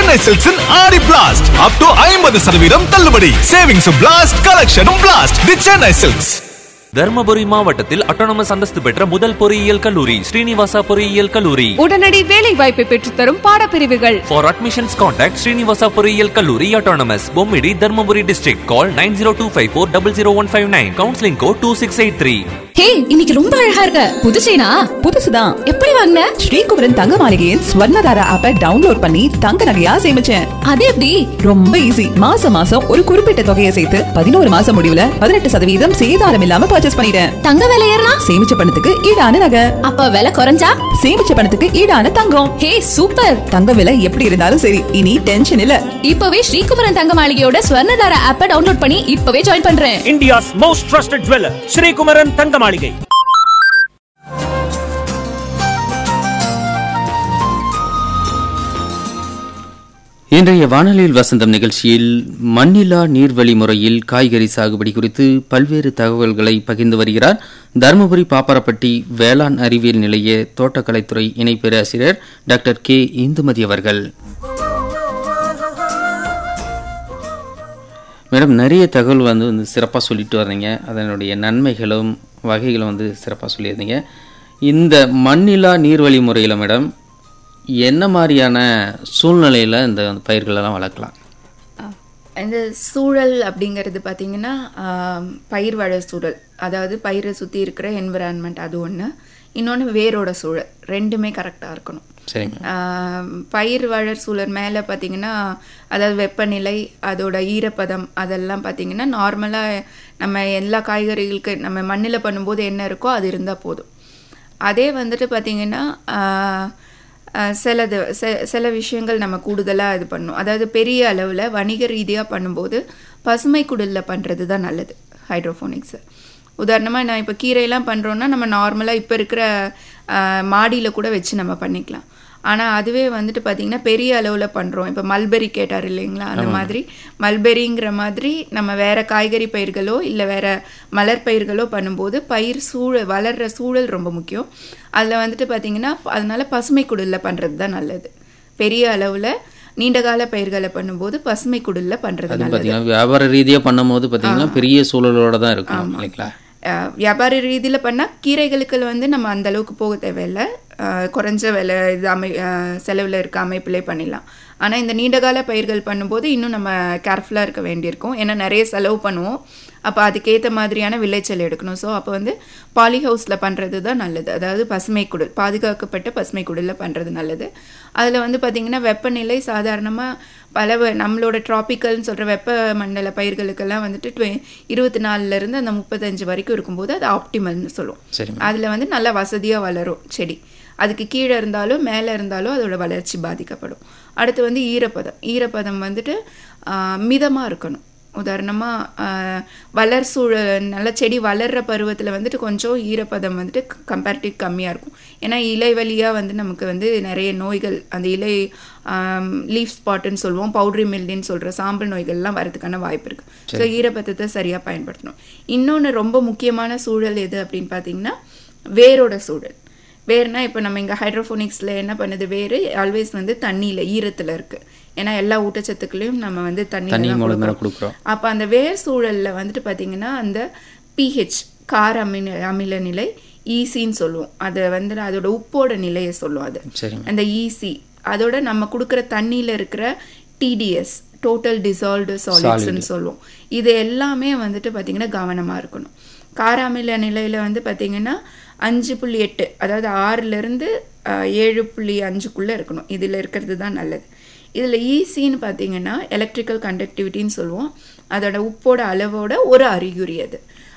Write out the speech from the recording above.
சென்னை சில்க்ஸின் ஆடி blast up to ஐம்பது சதவீதம் தள்ளுபடி சேவிங்ஸும் பிளாஸ்ட் கலெக்ஷனும் blast the Chennai silks Dharmapuri மாவட்டத்தில் அட்டானமஸ் அந்தஸ்து பெற்ற முதல் பொறியியல் கல்லூரி ஸ்ரீனிவாசா பொறியியல் கல்லூரி உடனடி வேலை வாய்ப்பை பெற்றுத்தரும் பாடப்பிரிவுகள் For admissions, contact Srinivasa பொறியியல் கல்லூரி Autonomous, Bommidi Dharmapuri district call nine zero two five four double zero one five nine counselling code two six eight three hey இன்னைக்கு ரொம்ப அழகா இருக்க புது செயினா புதுசுதான் எப்படி வாங்கின ஸ்ரீகுமரன் தங்க மாளிகையின் ஸ்வர்ணதாரா ஆப்பை டவுன்லோட் பண்ணி தங்க நகையா சேமிச்சேன் அது எப்படி ரொம்ப ஈஸி மாசம் மாசம் ஒரு குறிப்பிட்ட தொகையை சேர்த்து பதினோரு மாசம் முடிவுல பதினெட்டு சதவீதம் சேதாரம் இல்லாம பர்ச்சேஸ் பண்ணிட்டேன் தங்க விலை ஏறினா சேமிச்ச பணத்துக்கு ஈடான நகை அப்ப விலை குறைஞ்சா சேமிச்ச பணத்துக்கு ஈடான தங்கம் ஹே சூப்பர் தங்க விலை எப்படி இருந்தாலும் சரி இனி டென்ஷன் இல்ல இப்பவே ஸ்ரீகுமரன் தங்க மாளிகையோட ஸ்வர்ணதார ஆப்பை டவுன்லோட் பண்ணி இப்பவே ஜாயின் பண்றேன் India's most trusted jeweler, Sri Kumaran Thangamaligai. இன்றைய வானொலியில் வசந்தம் நிகழ்ச்சியில் மண்ணிலா நீர்வழி முறையில் காய்கறி சாகுபடி குறித்து பல்வேறு தகவல்களை பகிர்ந்து வருகிறார் தருமபுரி பாப்பாரப்பட்டி வேளாண் அறிவியல் நிலைய தோட்டக்கலைத்துறை இணை பேராசிரியர் டாக்டர் கே இந்துமதி அவர்கள் மேடம் நிறைய தகவல் வந்து வந்து சிறப்பாக சொல்லிட்டு வர்றீங்க அதனுடைய நன்மைகளும் வகைகளும் வந்து சிறப்பாக சொல்லியிருந்தீங்க இந்த மண்ணிலா நீர்வழி முறையில் மேடம் என்ன மாதிரியான சூழ்நிலையில் இந்த பயிர்களெல்லாம் வளர்க்கலாம் இந்த சூழல் அப்படிங்கிறது பார்த்தீங்கன்னா ஆம், பயிர் வள சூழல் அதாவது பயிரை சுற்றி இருக்கிற என்விரான்மெண்ட் அது ஒன்று இன்னொன்று வேரோட சூழல் ரெண்டுமே கரெக்டாக இருக்கணும் சரிங்க ஆம், பயிர் வளர் சூழல் மேலே பார்த்தீங்கன்னா அதாவது வெப்பநிலை அதோட ஈரப்பதம் அதெல்லாம் பார்த்தீங்கன்னா நார்மலாக நம்ம எல்லா காய்கறிகளுக்கு நம்ம மண்ணில் பண்ணும்போது என்ன இருக்கோ அது இருந்தால் போதும் அதே வந்துட்டு பார்த்தீங்கன்னா ஆஹ், ஆஹ், சிலது செ- சில விஷயங்கள் நம்ம கூடுதலாக இது பண்ணணும் அதாவது பெரிய அளவில் வணிக ரீதியாக பண்ணும்போது பசுமை குடிலில் பண்ணுறது தான் நல்லது ஹைட்ரோஃபோனிக்ஸு உதாரணமாக நான் இப்போ கீரையெல்லாம் பண்ணுறோன்னா நம்ம நார்மலாக இப்போ இருக்கிற மாடியில் கூட வச்சு நம்ம பண்ணிக்கலாம் ஆனால் அதுவே வந்துட்டு பார்த்தீங்கன்னா பெரிய அளவில் பண்ணுறோம் இப்போ மல்பெரி கேட்டார் இல்லைங்களா அந்த மாதிரி மல்பெரிங்கிற மாதிரி நம்ம வேற காய்கறி பயிர்களோ இல்லை வேற மலர் பயிர்களோ பண்ணும்போது பயிர் சூழல் வளர்கிற சூழல் ரொம்ப முக்கியம் அதில் வந்துட்டு பார்த்தீங்கன்னா அதனால பசுமை குடிலில் பண்ணுறது தான் நல்லது பெரிய அளவில் நீண்டகால பயிர்களை பண்ணும்போது பசுமை குடிலில் பண்ணுறது அது நல்லது பார்த்தீங்கன்னா வியாபார ரீதியாக பண்ணும்போது பார்த்தீங்கன்னா பெரிய சூழலோட தான் இருக்கும் இல்லைங்களா அஹ் வியாபார ரீதியில் பண்ணால் கீரைகளுக்கு வந்து நம்ம அந்த அளவுக்கு போக தேவையில்லை அஹ் குறைஞ்ச விலை இது அமை செலவில் இருக்க அமைப்பிலே பண்ணிடலாம் ஆனால் இந்த நீண்டகால பயிர்கள் பண்ணும்போது இன்னும் நம்ம கேர்ஃபுல்லாக இருக்க வேண்டியிருக்கும் ஏன்னா நிறைய செலவு பண்ணுவோம் அப்போ அதுக்கேற்ற மாதிரியான விளைச்சல் எடுக்கணும் ஸோ அப்போ வந்து பாலி ஹவுஸில் பண்ணுறது தான் நல்லது அதாவது பசுமை குடில் பாதுகாக்கப்பட்ட பசுமை குடிலில் பண்ணுறது நல்லது அதில் வந்து பார்த்திங்கன்னா வெப்பநிலை சாதாரணமாக பல வ- நம்மளோட ட்ராபிக்கல்னு சொல்கிற வெப்ப மண்டல பயிர்களுக்கெல்லாம் வந்துட்டு டுவெ இருபத்தி நாலுலேருந்து அந்த முப்பத்தஞ்சு வரைக்கும் இருக்கும்போது அது ஆப்டிமல்னு சொல்லுவோம் சரி அதில் வந்து நல்லா வசதியாக வளரும் செடி அதுக்கு கீழே இருந்தாலும் மேலே இருந்தாலும் அதோட வளர்ச்சி பாதிக்கப்படும் அடுத்து வந்து ஈரப்பதம் ஈரப்பதம் வந்துட்டு மிதமாக இருக்கணும் உதாரணமாக வளர் சூழல் நல்ல செடி வளர்கிற பருவத்தில் வந்துட்டு கொஞ்சம் ஈரப்பதம் வந்துட்டு கம்பேரிட்டிவ் கம்மியாக இருக்கும் ஏன்னா இலை வழியாக வந்து நமக்கு வந்து நிறைய நோய்கள் அந்த இலை லீஃப் ஸ்பாட்டுன்னு சொல்லுவோம் பவுட்ரி மில்டின்னு சொல்கிற சாம்பல் நோய்கள்லாம் வரதுக்கான வாய்ப்பு இருக்குது ஸோ ஈரப்பதத்தை சரியாக பயன்படுத்தணும் இன்னொன்று ரொம்ப முக்கியமான சூழல் எது அப்படின்னு பார்த்தீங்கன்னா வேரோட சூழல் வேர்னா இப்போ நம்ம இங்கே ஹைட்ரோஃபோனிக்ஸில் என்ன பண்ணுது வேறு ஆல்வேஸ் வந்து தண்ணியில் ஈரத்தில் இருக்குது ஏன்னா எல்லா ஊட்டச்சத்துக்களையும் நம்ம வந்து தண்ணி தண்ணி மூலமாக கொடுக்குறோம் அப்போ அந்த வேர் சூழலில் வந்துட்டு பார்த்தீங்கன்னா அந்த பிஹெச் கார அமில அமில நிலை ஈசின்னு சொல்லுவோம் அதை வந்து அதோட உப்போட நிலையை சொல்லுவோம் அது சரிங்க அந்த ஈசி அதோட நம்ம கொடுக்குற தண்ணியில் இருக்கிற டிடிஎஸ் டோட்டல் டிசால்வ்டு சாலிட்ஸ்னு சொல்லுவோம் இது எல்லாமே வந்துட்டு பார்த்தீங்கன்னா கவனமாக இருக்கணும் காராமில நிலையில் வந்து பார்த்தீங்கன்னா அஞ்சு புள்ளி எட்டு அதாவது ஆறுலேருந்து ஏழு புள்ளி அஞ்சுக்குள்ளே இருக்கணும் இதில் இருக்கிறது தான் நல்லது இதில் ஈசின்னு பார்த்தீங்கன்னா எலக்ட்ரிக்கல் கண்டக்டிவிட்டின்னு சொல்லுவோம் அதோட உப்போட அளவோட ஒரு அறிகுறி அது